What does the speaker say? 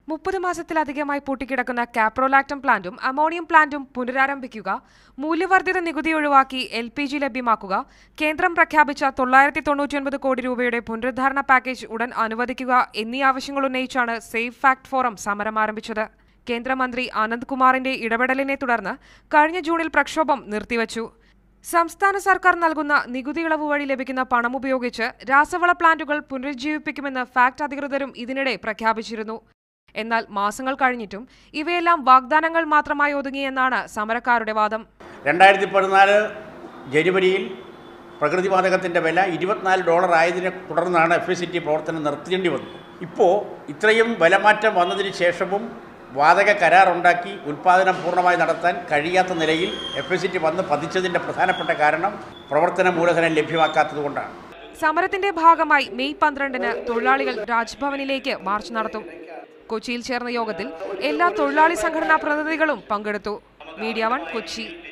മുപ്പത് മാസത്തിലധികമായി പൂട്ടിക്കിടക്കുന്ന കാപ്രോലാക്ടം പ്ലാന്റും അമോണിയം പ്ലാന്റും പുനരാരംഭിക്കുക മൂല്യവർദ്ധിത നികുതി ഒഴിവാക്കി എൽ പി ജി ലഭ്യമാക്കുക കേന്ദ്രം പ്രഖ്യാപിച്ച തൊള്ളായിരത്തി തൊണ്ണൂറ്റിയൊൻപത് കോടി രൂപയുടെ പുനരുദ്ധാരണ പാക്കേജ് ഉടൻ അനുവദിക്കുക എന്നീ ആവശ്യങ്ങൾ ഉന്നയിച്ചാണ് സേഫ് ഫാക്ട് ഫോറം സമരം ആരംഭിച്ചത് കേന്ദ്രമന്ത്രി ആനന്ദ് കുമാറിന്റെ ഇടപെടലിനെ തുടർന്ന് കഴിഞ്ഞ ജൂണിൽ പ്രക്ഷോഭം നിർത്തിവച്ചു സംസ്ഥാന സർക്കാർ നൽകുന്ന നികുതി ഇളവ് വഴി ലഭിക്കുന്ന പണം ഉപയോഗിച്ച് രാസവള പ്ലാന്റുകൾ പുനരുജ്ജീവിപ്പിക്കുമെന്ന് ഫാക്ട് അധികൃതരും ഇതിനിടെ പ്രഖ്യാപിച്ചിരുന്നു എന്നാൽ മാസങ്ങൾ കഴിഞ്ഞിട്ടും ഇവയെല്ലാം വാഗ്ദാനങ്ങൾ മാത്രമായി ഒതുങ്ങിയെന്നാണ് സമരക്കാരുടെ വാദം രണ്ടായിരത്തി പതിനാല് ജനുവരിയിൽ പ്രകൃതിവാതകത്തിൻ്റെ വില ഇരുപത്തിനാല് ഡോളർ ആയതിനെ തുടർന്നാണ് എഫ് എസ് സി ടി പ്രവർത്തനം നിർത്തേണ്ടി വന്നത് ഇപ്പോൾ ഇത്രയും വിലമാറ്റം വന്നതിന് ശേഷവും വാതക കരാറുണ്ടാക്കി ഉൽപ്പാദനം പൂർണ്ണമായി നടത്താൻ കഴിയാത്ത നിലയിൽ എഫ് എസ് സി ടി വന്ന് പതിച്ചതിൻ്റെ പ്രധാനപ്പെട്ട കാരണം പ്രവർത്തന മൂലധനം ലഭ്യമാക്കാത്തതുകൊണ്ടാണ് സമരത്തിന്റെ ഭാഗമായി മെയ് പന്ത്രണ്ടിന് തൊഴിലാളികൾ രാജ്ഭവനിലേക്ക് മാർച്ച് നടത്തും കൊച്ചിയിൽ ചേർന്ന യോഗത്തിൽ എല്ലാ തൊഴിലാളി സംഘടനാ പ്രതിനിധികളും പങ്കെടുത്തു മീഡിയ വൺ കൊച്ചി